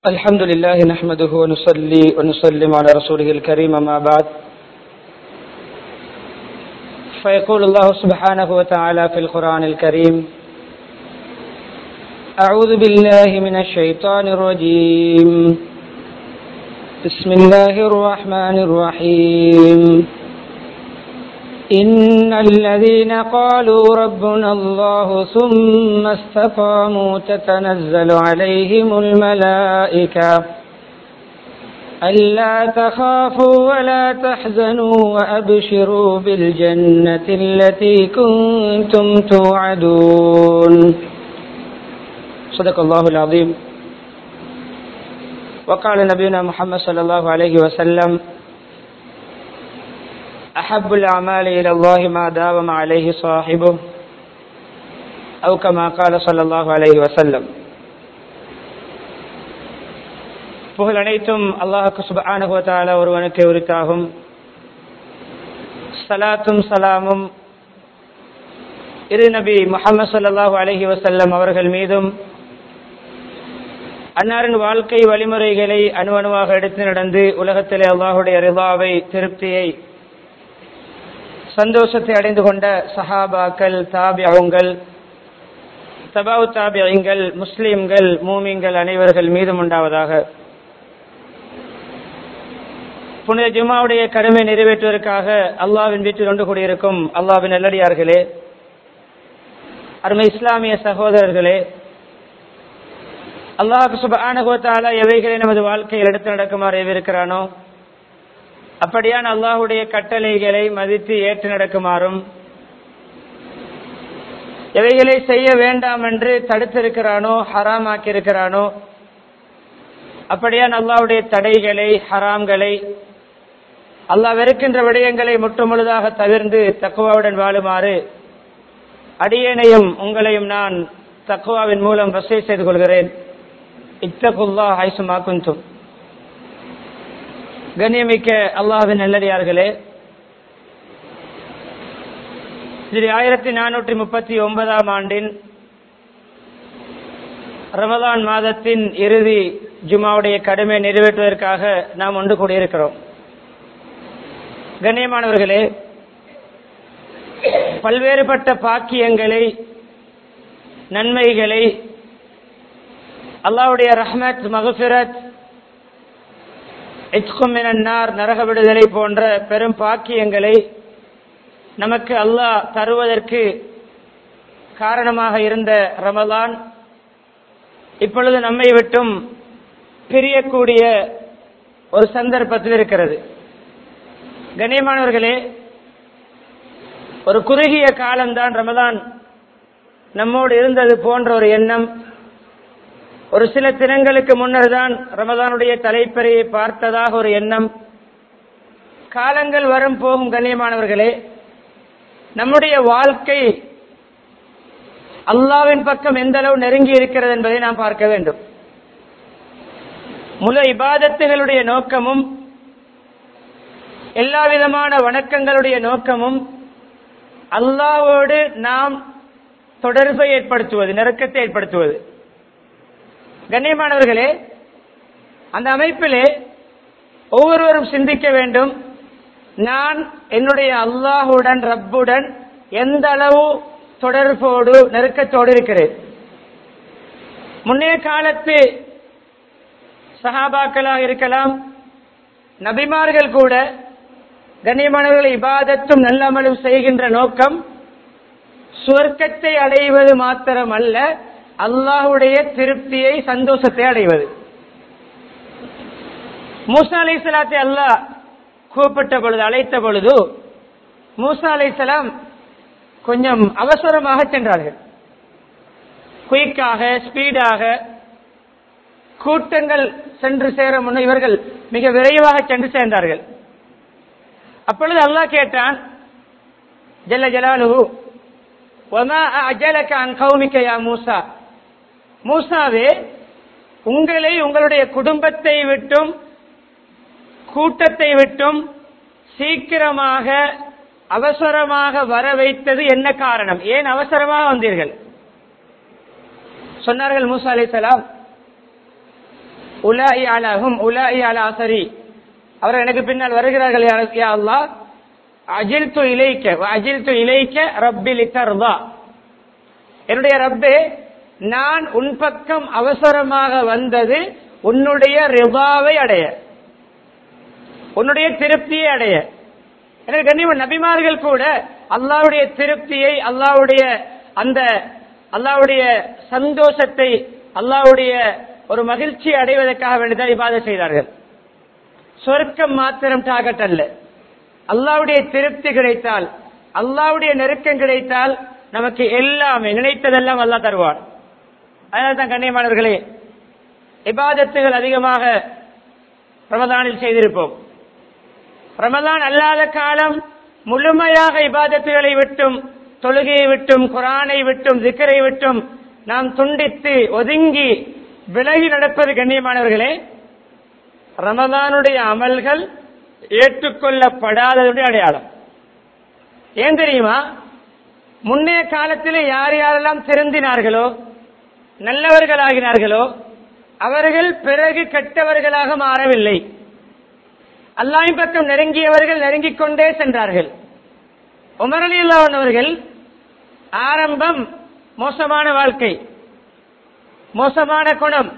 الحمد لله نحمده ونصلي ونسلم على رسوله الكريم ما بعد فيقول الله سبحانه وتعالى في القرآن الكريم أعوذ بالله من الشيطان الرجيم بسم الله الرحمن الرحيم إن الذين قالوا ربنا الله ثم استقاموا تتنزل عليهم الملائكة ألا تخافوا ولا تحزنوا وأبشروا بالجنة التي كنتم توعدون صدق الله العظيم وقال نبينا محمد صلى الله عليه وسلم أحب الأعمال إلى الله ما داوم عليه صاحبه أو كما قال صلى الله عليه وسلم புகழ் அனைத்தும் அல்லாஹுக்கு சுபானுவத்தால ஒருவனுக்கு உரித்தாகும் சலாத்தும் சலாமும் இரு நபி முகமது சல்லாஹூ அலஹி வசல்லம் அவர்கள் மீதும் அன்னாரின் வாழ்க்கை வழிமுறைகளை அணுவணுவாக எடுத்து நடந்து உலகத்திலே அல்லாஹுடைய ரிவாவை திருப்தியை சந்தோஷத்தை அடைந்து கொண்ட சஹாபாக்கள் தாபியங்கள் தபாவு தாபியங்கள் முஸ்லிம்கள் மூமிங்கள் அனைவர்கள் மீதும் உண்டாவதாக புனித ஜுமாவுடைய கடமை நிறைவேற்றுவதற்காக அல்லாவின் வீட்டில் ஒன்று கூடியிருக்கும் அல்லாவின் நல்லடியார்களே அருமை இஸ்லாமிய சகோதரர்களே அல்லாஹு சுபானுகத்தால எவைகளை நமது வாழ்க்கையில் எடுத்து நடக்குமாறு எவிருக்கிறானோ அப்படியான அல்லாஹுடைய கட்டளைகளை மதித்து ஏற்று நடக்குமாறும் எவைகளை செய்ய வேண்டாம் என்று தடுத்திருக்கிறானோ ஹராமாக்கி இருக்கிறானோ அப்படியான அல்லாஹுடைய தடைகளை ஹராம்களை அல்லாஹ் வெறுக்கின்ற விடயங்களை முற்றுமுழுதாக தவிர்ந்து தக்குவாவுடன் வாழுமாறு அடியேனையும் உங்களையும் நான் தக்குவாவின் மூலம் வசதி செய்து கொள்கிறேன் இத்தகுல்லா ஐசுமாக்குந்தும் கண்ணியமிக்க அல்லாஹின் நல்லடியார்களே இது ஆயிரத்தி நானூற்றி முப்பத்தி ஒன்பதாம் ஆண்டின் ரமதான் மாதத்தின் இறுதி ஜுமாவுடைய கடமை நிறைவேற்றுவதற்காக நாம் ஒன்று கூடியிருக்கிறோம் கண்ணியமானவர்களே பல்வேறுபட்ட பாக்கியங்களை நன்மைகளை அல்லாவுடைய ரஹ்மத் மகபிரத் எச்குமினார் நரக விடுதலை போன்ற பெரும் பாக்கியங்களை நமக்கு அல்லாஹ் தருவதற்கு காரணமாக இருந்த ரமலான் இப்பொழுது நம்மை விட்டும் பிரியக்கூடிய ஒரு சந்தர்ப்பத்தில் இருக்கிறது கண்ணியமானவர்களே ஒரு குறுகிய காலம்தான் ரமலான் நம்மோடு இருந்தது போன்ற ஒரு எண்ணம் ஒரு சில தினங்களுக்கு முன்னர் தான் ரமதானுடைய தலைப்பறையை பார்த்ததாக ஒரு எண்ணம் காலங்கள் வரும் போகும் கண்ணியமானவர்களே நம்முடைய வாழ்க்கை அல்லாவின் பக்கம் எந்த அளவு நெருங்கி இருக்கிறது என்பதை நாம் பார்க்க வேண்டும் முழு இபாதத்துகளுடைய நோக்கமும் எல்லா விதமான வணக்கங்களுடைய நோக்கமும் அல்லாவோடு நாம் தொடர்பை ஏற்படுத்துவது நெருக்கத்தை ஏற்படுத்துவது கண்ணியமானவர்களே அந்த அமைப்பிலே ஒவ்வொருவரும் சிந்திக்க வேண்டும் நான் என்னுடைய அல்லாஹுடன் ரப்புடன் எந்த அளவு தொடர்போடு நெருக்கத்தோடு இருக்கிறேன் முன்னைய காலத்து சகாபாக்களாக இருக்கலாம் நபிமார்கள் கூட கண்ணியமானவர்களை இபாதத்தும் நல்லமலும் செய்கின்ற நோக்கம் சுவர்க்கத்தை அடைவது மாத்திரம் அல்ல அல்லாஹுடைய திருப்தியை சந்தோஷத்தை அடைவது மூசா அலை சலாத்தை அல்லாஹ் கூப்பிட்ட பொழுது அழைத்த பொழுது மூசா அலை சலாம் கொஞ்சம் அவசரமாக சென்றார்கள் குயிக்காக ஸ்பீடாக கூட்டங்கள் சென்று சேர முன்ன இவர்கள் மிக விரைவாக சென்று சேர்ந்தார்கள் அப்பொழுது அல்லாஹ் கேட்டான் ஜல்ல ஜலாலுஹு ஒமா அஜலக அன் கௌமிக்க யா மூசா மூசாவே உங்களை உங்களுடைய குடும்பத்தை விட்டும் கூட்டத்தை விட்டும் சீக்கிரமாக அவசரமாக வர வைத்தது என்ன காரணம் ஏன் அவசரமாக வந்தீர்கள் சொன்னார்கள் மூசா அலைசலாம் உலாஇ அலஹும் உலாஇ அல அசரி அவர் எனக்கு பின்னால் வருகிறார்கள் யா- யா அல்லாஹ் அஜில்து இலைக்க அஜில்து இலைக்க ரப்பில் தர்தா என்னுடைய ரப்பே நான் உன் பக்கம் அவசரமாக வந்தது உன்னுடைய ரிபாவை அடைய உன்னுடைய திருப்தியை அடைய எனவே கண்ணியமான நபிமார்கள் கூட அல்லாவுடைய திருப்தியை அல்லாவுடைய அந்த அல்லாவுடைய சந்தோஷத்தை அல்லாவுடைய ஒரு மகிழ்ச்சி அடைவதற்காக வேண்டிதான் இபாதை செய்தார்கள் சொர்க்கம் மாத்திரம் டாகட் அல்ல அல்லாவுடைய திருப்தி கிடைத்தால் அல்லாவுடைய நெருக்கம் கிடைத்தால் நமக்கு எல்லாமே நினைத்ததெல்லாம் அல்லாஹ் தருவான் அதனால தான் கண்ணியமானவர்களே இபாதத்துகள் அதிகமாக ரமதானில் செய்திருப்போம் ரமதான் அல்லாத காலம் முழுமையாக இபாதத்துகளை விட்டும் தொழுகையை விட்டும் குரானை விட்டும் திக்கரை விட்டும் நாம் துண்டித்து ஒதுங்கி விலகி நடப்பது கண்ணியமானவர்களே ரமதானுடைய அமல்கள் ஏற்றுக்கொள்ளப்படாததுடைய அடையாளம் ஏன் தெரியுமா முன்னைய காலத்திலே யார் யாரெல்லாம் திருந்தினார்களோ நல்லவர்களாகினார்களோ அவர்கள் பிறகு கெட்டவர்களாக மாறவில்லை அல்லாஹ்வின் பக்கம் நெருங்கியவர்கள் நெருங்கிக் கொண்டே சென்றார்கள் உமர் அலி அவர்கள் ஆரம்பம் மோசமான வாழ்க்கை மோசமான குணம்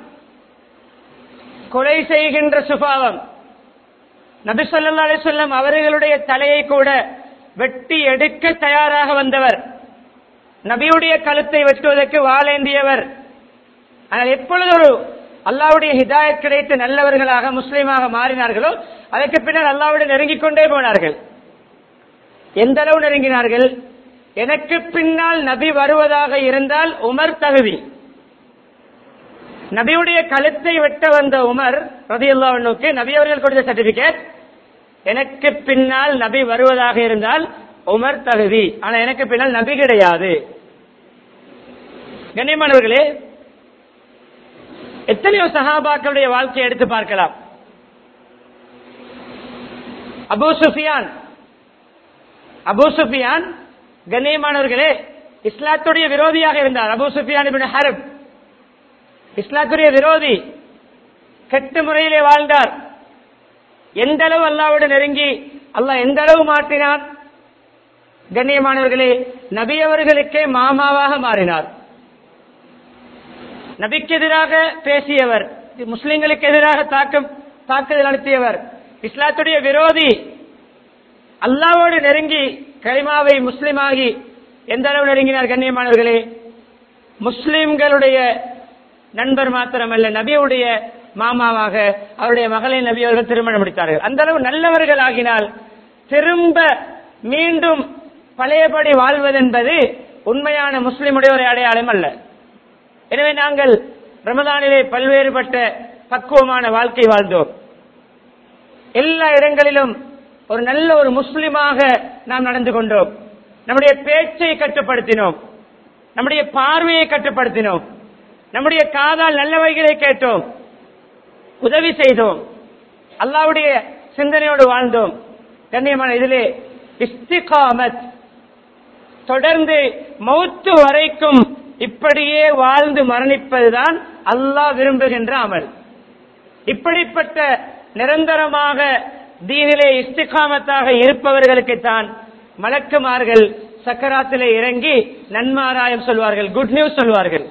கொலை செய்கின்ற சுபாவம் நபி ஸல்லல்லாஹு அலைஹி வஸல்லம் அவர்களுடைய தலையை கூட வெட்டி எடுக்க தயாராக வந்தவர் நபியுடைய கழுத்தை வெட்டுவதற்கு வாளேந்தியவர் ஆனால் எப்பொழுது ஒரு அல்லாவுடைய ஹிதாயத் கிடைத்து நல்லவர்களாக முஸ்லீமாக மாறினார்களோ அதற்கு பின்னர் அல்லாவுடைய நெருங்கிக் கொண்டே போனார்கள் எந்த அளவு நெருங்கினார்கள் எனக்கு பின்னால் நபி வருவதாக இருந்தால் உமர் தகுதி நபியுடைய கழுத்தை வெட்ட வந்த உமர் ரதியுல்லாவுக்கு நபி அவர்கள் கொடுத்த சர்டிபிகேட் எனக்கு பின்னால் நபி வருவதாக இருந்தால் உமர் தகுதி ஆனா எனக்கு பின்னால் நபி கிடையாது கண்ணியமானவர்களே எத்தனையோ சஹாபாக்களுடைய வாழ்க்கையை எடுத்து பார்க்கலாம் அபூ சுஃபியான் அபூ சுஃபியான் கண்ணியமானவர்களே இஸ்லாத்துடைய விரோதியாக இருந்தார் அபூ சுஃபியான் இப்னு ஹர்ப் இஸ்லாத்துடைய விரோதி கெட்ட முறையிலே வாழ்ந்தார் எந்த அளவு அல்லாவோடு நெருங்கி அல்லாஹ் எந்த அளவு மாற்றினார் கண்ணியமானவர்களே நபி அவர்களுக்கே மாமாவாக மாறினார் நபிக்கு எதிராக பேசியவர் முஸ்லிம்களுக்கு எதிராக தாக்கம் தாக்குதல் நடத்தியவர் இஸ்லாத்துடைய விரோதி அல்லாவோடு நெருங்கி கலிமாவை முஸ்லிமாகி எந்த அளவு நெருங்கினார் கண்ணியமானவர்களே முஸ்லிம்களுடைய நண்பர் மாத்திரமல்ல நபியுடைய மாமாவாக அவருடைய மகளை நபி அவர்கள் திருமணம் முடித்தார்கள் அந்த அளவு நல்லவர்கள் ஆகினால் திரும்ப மீண்டும் பழையபடி வாழ்வதென்பது உண்மையான முஸ்லிமுடைய ஒரு அடையாளம் அல்ல எனவே நாங்கள் ரமதானிலே பல்வேறுபட்ட பக்குவமான வாழ்க்கை வாழ்ந்தோம் எல்லா இடங்களிலும் ஒரு நல்ல ஒரு முஸ்லிமாக நாம் நடந்து கொண்டோம் நம்முடைய பேச்சை கட்டுப்படுத்தினோம் நம்முடைய பார்வையை கட்டுப்படுத்தினோம் நம்முடைய காதால் நல்லவைகளை கேட்டோம் உதவி செய்தோம் அல்லாவுடைய சிந்தனையோடு வாழ்ந்தோம் கண்ணியமான இதிலே இஸ்திகாமத் தொடர்ந்து மௌத்து வரைக்கும் இப்படியே வாழ்ந்து மரணிப்பதுதான் அல்லாஹ் விரும்புகின்ற அமல் இப்படிப்பட்ட நிரந்தரமாக தீனிலே இஸ்திகாமத்தாக இருப்பவர்களுக்கு தான் மலக்குமார்கள் சக்கராத்திலே இறங்கி நன்மாராயம் சொல்வார்கள் குட் நியூஸ் சொல்வார்கள்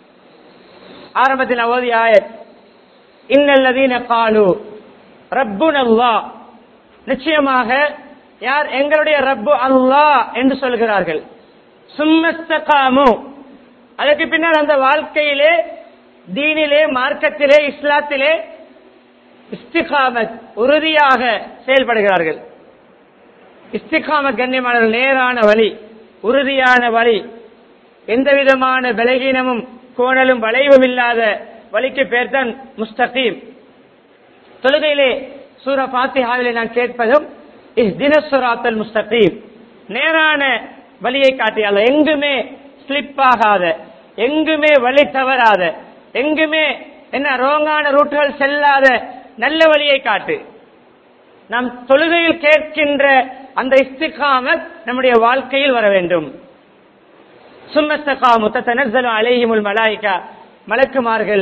ஆரம்பத்தில் அவதி ஆயத் இன்னல்லதீன காலு ரப்புன் அல்லாஹ் நிச்சயமாக யார் எங்களுடைய ரப்பு அல்லாஹ் என்று சொல்கிறார்கள் சும்மஸ்தகாமு அதற்கு பின்னர் அந்த வாழ்க்கையிலே தீனிலே மார்க்கத்திலே இஸ்லாத்திலே இஸ்திகாமத் உறுதியாக செயல்படுகிறார்கள் இஸ்திகாமத் கண்ணியமான நேரான வழி உறுதியான வழி எந்த விதமான பலகீனமும் கோணலும் வளைவும் இல்லாத வழிக்கு பேர் தான் முஸ்தகீம் தொழுகையிலே சூர பாத்திஹாவிலே நான் கேட்பதும் தினசுராத்தல் முஸ்தகீம் நேரான வழியை காட்டியால எங்குமே ஸ்லிப் ஆகாத எங்குமே வழி தவறாத எங்குமே என்ன ரோங்கான ரூட்டுகள் செல்லாத நல்ல வழியை காட்டு நாம் தொழுகையில் கேட்கின்ற அந்த இஸ்திகாமத் நம்முடைய வாழ்க்கையில் வர வேண்டும் சும்மஸ்தகாமு தத்தனஸ்ஸலு அலைஹிமுல் மலாயிகா மலக்குமார்கள்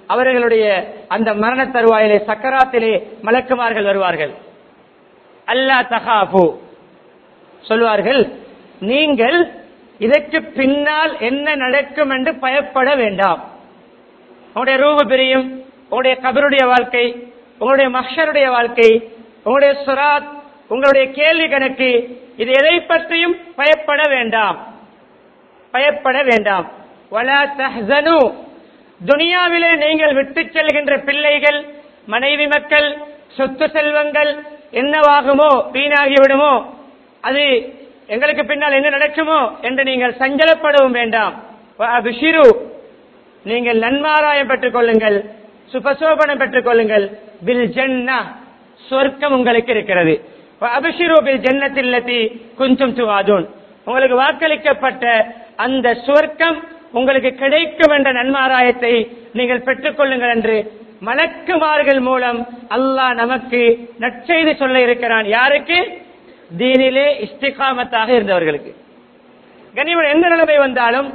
அவர்களுடைய அந்த மரண தருவாயிலே சக்கராத்திலே மலக்குமார்கள் வருவார்கள் அல்லா தகாபு சொல்வார்கள் நீங்கள் இதற்கு பின்னால் என்ன நடக்கும் என்று பயப்பட வேண்டாம் உங்களுடைய ரூப பிரியும் உங்களுடைய கபருடைய வாழ்க்கை உங்களுடைய மஹருடைய வாழ்க்கை உங்களுடைய சுராத் உங்களுடைய கேள்வி கணக்கு இது எதை பற்றியும் பயப்பட வேண்டாம் பயப்பட வேண்டாம் வலா தஹ்சனு துனியாவிலே நீங்கள் விட்டு செல்கின்ற பிள்ளைகள் மனைவி மக்கள் சொத்து செல்வங்கள் என்னவாகுமோ வீணாகி விடுமோ அது எங்களுக்கு பின்னால் என்ன நடக்குமோ என்று நீங்கள் சஞ்சலப்படவும் வேண்டாம் அபிஷிரு நீங்கள் நன்மாராயம் பெற்றுக் கொள்ளுங்கள் சுபசோபனம் பெற்றுக் கொள்ளுங்கள் பில் ஜன்னா சொர்க்கம் உங்களுக்கு இருக்கிறது அபிஷிரு பில் ஜன்னத்தில்லத்தி குஞ்சும் துவாதூன் உங்களுக்கு வாக்களிக்கப்பட்ட அந்த சுவர்க்கம் உங்களுக்கு கிடைக்கும் என்ற நன்மாராயத்தை நீங்கள் பெற்றுக் கொள்ளுங்கள் என்று மலக்குமார்கள் மூலம் அல்லாஹ் நமக்கு நற்செய்தி சொல்ல இருக்கிறான் யாருக்கு தீனிலே இஸ்திகாமத்தாக இருந்தவர்களுக்கு கனிமன் எந்த நிலைமை வந்தாலும்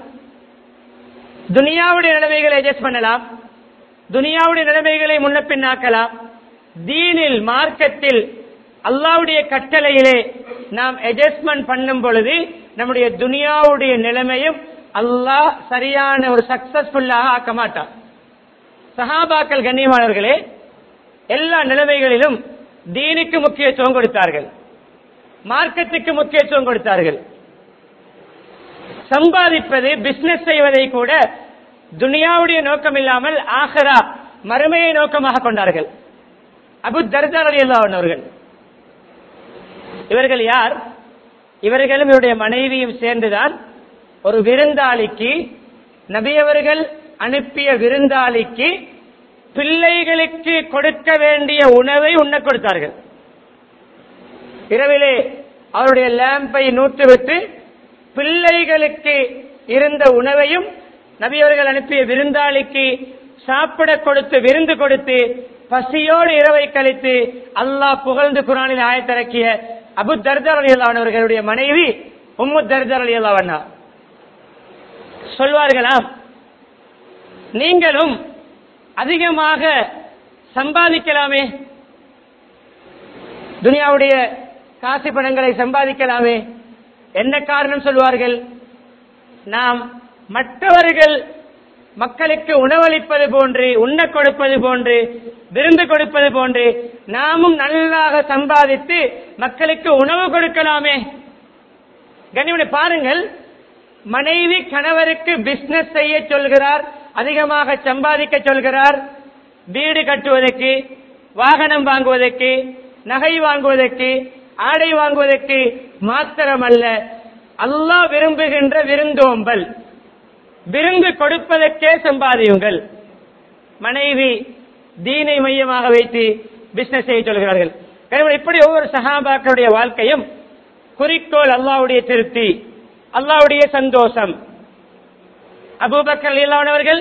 துனியாவுடைய நிலைமைகளை அட்ஜஸ்ட் பண்ணலாம் துனியாவுடைய நிலைமைகளை முன்ன பின்னாக்கலாம் தீனில் மார்க்கத்தில் அல்லாவுடைய கட்டளையிலே நாம் அட்ஜஸ்ட்மெண்ட் பண்ணும் பொழுது நம்முடைய துனியாவுடைய நிலைமையும் அல்லாஹ் சரியான ஒரு சக்சஸ்ஃபுல்லாக ஆக்க மாட்டான் சஹாபாக்கள் கண்ணியமானவர்களே எல்லா நிலைமைகளிலும் தீனுக்கு முக்கியத்துவம் கொடுத்தார்கள் மார்க்கத்துக்கு முக்கியத்துவம் கொடுத்தார்கள் சம்பாதிப்பது பிசினஸ் செய்வதை கூட துனியாவுடைய நோக்கம் இல்லாமல் ஆஹரா மறுமையை நோக்கமாக கொண்டார்கள் அபு தர்தார் அலி அவர்கள் இவர்கள் யார் இவர்களும் இவருடைய மனைவியும் சேர்ந்துதான் ஒரு விருந்தாளிக்கு நபியவர்கள் அனுப்பிய விருந்தாளிக்கு பிள்ளைகளுக்கு கொடுக்க வேண்டிய உணவை உண்ண கொடுத்தார்கள் இரவிலே அவருடைய லேம்பை நூற்றுவிட்டு பிள்ளைகளுக்கு இருந்த உணவையும் நபியவர்கள் அனுப்பிய விருந்தாளிக்கு சாப்பிட கொடுத்து விருந்து கொடுத்து பசியோடு இரவை கழித்து அல்லாஹ் புகழ்ந்து குரானில் ஆயத்திறக்கிய அபு தர்தர் அலி அவர்களுடைய மனைவி உம்மு தர்தர் அலி அல்லாவண்ணா சொல்வார்களாம் நீங்களும் அதிகமாக சம்பாதிக்கலாமே துனியாவுடைய காசு பணங்களை சம்பாதிக்கலாமே என்ன காரணம் சொல்வார்கள் நாம் மற்றவர்கள் மக்களுக்கு உணவளிப்பது போன்று உண்ண கொடுப்பது போன்று விருந்து கொடுப்பது போன்று நாமும் நல்லாக சம்பாதித்து மக்களுக்கு உணவு கொடுக்கலாமே கனிமனை பாருங்கள் மனைவி கணவருக்கு பிசினஸ் செய்ய சொல்கிறார் அதிகமாக சம்பாதிக்க சொல்கிறார் வீடு கட்டுவதற்கு வாகனம் வாங்குவதற்கு நகை வாங்குவதற்கு ஆடை வாங்குவதற்கு மாத்திரமல்ல அல்லாஹ் விரும்புகின்ற விருந்தோம்பல் விருந்து கொடுப்பதற்கே சம்பாதியுங்கள் மனைவி தீனை மையமாக வைத்து பிசினஸ் செய்ய சொல்கிறார்கள் எனவே இப்படி ஒவ்வொரு சகாபாக்களுடைய வாழ்க்கையும் குறிக்கோள் அல்லாவுடைய திருப்தி அல்லாவுடைய சந்தோஷம் அபூபக்கர் இல்லாதவர்கள்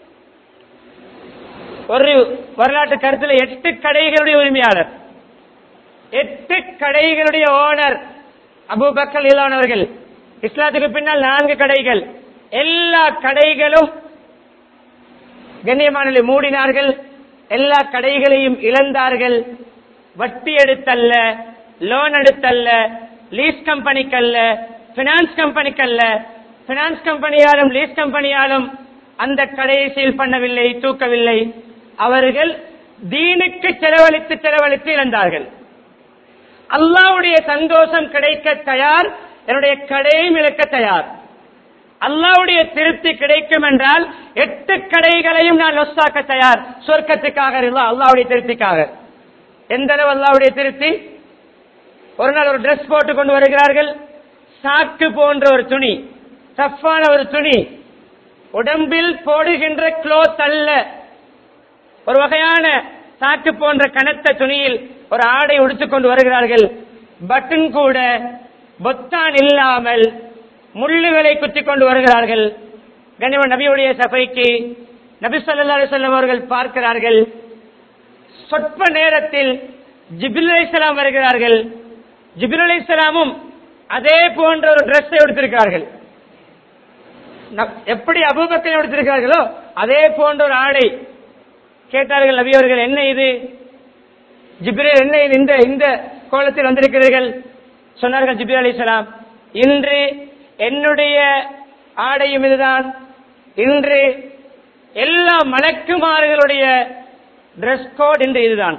ஒரு வரலாற்று கருத்தில் எட்டு கடைகளுடைய உரிமையாளர் எட்டு கடைகளுடைய ஓனர் அபூபக்கர் இல்லாதவர்கள் இஸ்லாத்துக்கு பின்னால் நான்கு கடைகள் எல்லா கடைகளும் கண்ணியமானலை மூடினார்கள் எல்லா கடைகளையும் இழந்தார்கள் வட்டி எடுத்தல்ல லோன் எடுத்தல்ல லீஸ் கம்பெனிக்கல்ல பினான்ஸ் கம்பெனிக்கல்ல பினான்ஸ் கம்பெனியாலும் லீஸ் கம்பெனியாலும் அந்த கடையை சீல் பண்ணவில்லை தூக்கவில்லை அவர்கள் தீனுக்கு செலவழித்து செலவழித்து இழந்தார்கள் அல்லாவுடைய சந்தோஷம் கிடைக்க தயார் என்னுடைய கடையும் இழக்க தயார் அல்லாவுடைய திருப்தி கிடைக்கும் என்றால் எட்டு கடைகளையும் நான் லொஸ்ஸாக்க தயார் சொர்க்கத்துக்காக இல்ல அல்லாவுடைய திருப்திக்காக எந்த அளவு அல்லாவுடைய திருப்தி ஒரு நாள் ஒரு டிரெஸ் போட்டு கொண்டு வருகிறார்கள் சாக்கு போன்ற ஒரு துணி டஃப்பான ஒரு துணி உடம்பில் போடுகின்ற க்ளோத் அல்ல ஒரு வகையான சாக்கு போன்ற கனத்த துணியில் ஒரு ஆடை உடுத்துக் கொண்டு வருகிறார்கள் பட்டன் கூட பொத்தான் இல்லாமல் முள்ளுகளை குத்திக் கொண்டு வருகிறார்கள் கனிவன் நபியுடைய சபைக்கு நபி சொல்லா செல்லம் அவர்கள் பார்க்கிறார்கள் சொற்ப நேரத்தில் ஜிபில் அலிஸ்லாம் வருகிறார்கள் ஜிபில் அலிஸ்லாமும் அதே போன்ற ஒரு டிரெஸ்ஸை எடுத்திருக்கிறார்கள் ந- எப்படி அபூபக்கரை எடுத்திருக்கிறார்களோ அதே போன்ற ஒரு ஆடை கேட்டார்கள் நபி அவர்கள் என்ன இது ஜிப்ரேல் என்ன இது இந்த இந்த கோலத்தில் வந்திருக்கிறீர்கள் சொன்னார்கள் ஜிப்ரேல் அலிசலாம் இன்று என்னுடைய ஆடையும் இதுதான் இன்று எல்லா மலக்குமார்களுடைய டிரெஸ் கோட் இன்று இதுதான்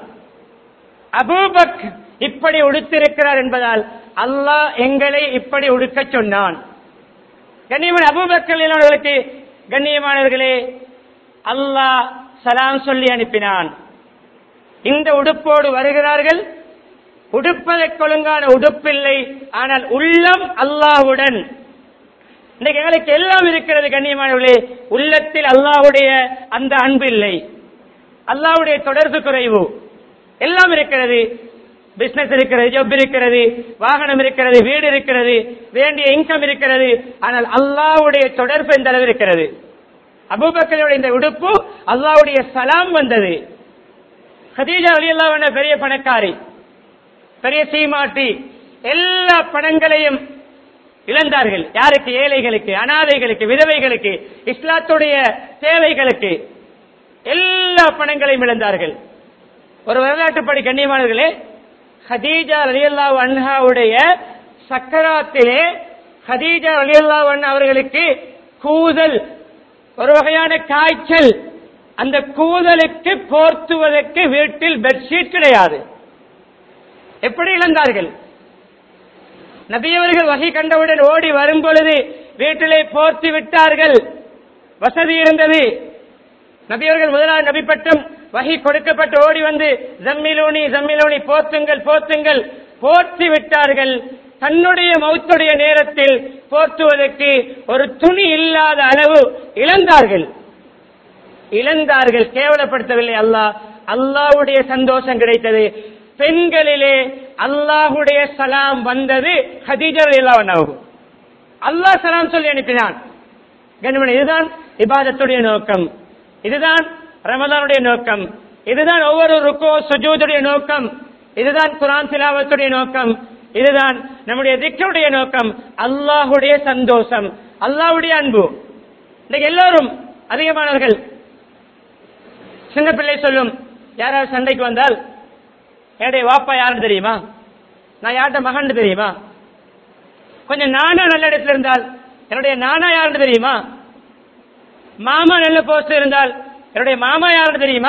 அபூபக் இப்படி உடுத்திருக்கிறார் என்பதால் அல்லாஹ் எங்களை இப்படி உடுக்கச் சொன்னான் கண்ணியமான அபூபக்கர் அவர்களுக்கு கண்ணியமானவர்களே அல்லாஹ் சலாம் சொல்லி அனுப்பினான் இந்த உடுப்போடு வருகிறார்கள் உடுப்பதற்கு ஒழுங்கான உடுப்பில்லை ஆனால் உள்ளம் அல்லாஹ்வுடன் இன்றைக்கு எங்களுக்கு எல்லாம் இருக்கிறது கண்ணியமானவர்களே உள்ளத்தில் அல்லாஹ்வுடைய அந்த அன்பு இல்லை அல்லாஹ்வுடைய தொடர்பு குறைவு எல்லாம் இருக்கிறது பிசினஸ் இருக்கிறது ஜப் இருக்கிறது வாகனம் இருக்கிறது வீடு இருக்கிறது வேண்டிய இன்கம் இருக்கிறது ஆனால் அல்லாஹ்வுடைய தொடர்பு எந்த அளவு இருக்கிறது அபூபக்கருடைய இந்த உடுப்பு அல்லாஹ்வுடைய சலாம் வந்தது ஹதீஜா அலியல்லாஹ் பெரிய பணக்காரி பெரிய சீமாட்டி எல்லா பணங்களையும் இழந்தார்கள் யாருக்கு ஏழைகளுக்கு அனாதைகளுக்கு விதவைகளுக்கு இஸ்லாத்துடைய தேவைகளுக்கு எல்லா பணங்களையும் இழந்தார்கள் ஒரு வரலாற்றுப்படி கண்ணியமானவர்களே ஹதீஜா அலியல்லா அன்ஹாவுடைய சக்கராத்திலே ஹதீஜா அலியல்லா அவர்களுக்கு கூதல் ஒரு வகையான காய்ச்சல் அந்த கூதலுக்கு போர்த்துவதற்கு வீட்டில் பெட்ஷீட் கிடையாது எப்படி இழந்தார்கள் நபியவர்கள் வகை கண்டவுடன் ஓடி வரும் பொழுது வீட்டிலே போர்த்தி விட்டார்கள் வசதி இருந்தது நபியவர்கள் முதலாவது நபி பட்டம் வகை கொடுக்கப்பட்டு ஓடி வந்து ஜம்மிலோனி ஜம்மிலோனி போத்துங்கள் போத்துங்கள் போர்த்தி விட்டார்கள் தன்னுடைய மௌத்துடைய நேரத்தில் போர்த்துவதற்கு ஒரு துணி இல்லாத அளவு இழந்தார்கள் இழந்தார்கள் கேவலப்படுத்தவில்லை அல்லாஹ் அல்லாஹ்வுடைய சந்தோஷம் கிடைத்தது பெண்களிலே அல்லாஹுடைய சலாம் வந்தது ஹதீஜா ரலியல்லாஹு அல்லாஹ் சலாம் சொல்லி அனுப்பினான் கண்மணி இதுதான் இபாதத்துடைய நோக்கம் இதுதான் ரமதானுடைய நோக்கம் இதுதான் ஒவ்வொரு ருக்கோ சுஜூதுடைய நோக்கம் இதுதான் குரான் திலாவத்துடைய நோக்கம் இதுதான் நம்முடைய திக்கருடைய நோக்கம் அல்லாஹுடைய சந்தோஷம் அல்லாஹ்வுடைய அன்பு இன்னைக்கு எல்லாரும் அதிகமானவர்கள் சின்ன பிள்ளை சொல்லும் யாராவது சண்டைக்கு வந்தால் என்னுடைய வாப்பா யாருன்னு தெரியுமா நான் யார்கிட்ட மகன் தெரியுமா கொஞ்சம் நானா நல்ல இடத்துல இருந்தால் என்னுடைய நானா யாருன்னு தெரியுமா மாமா நல்ல போஸ்ட் இருந்தால் என்னுடைய மாமா யாருன்னு தெரியுமா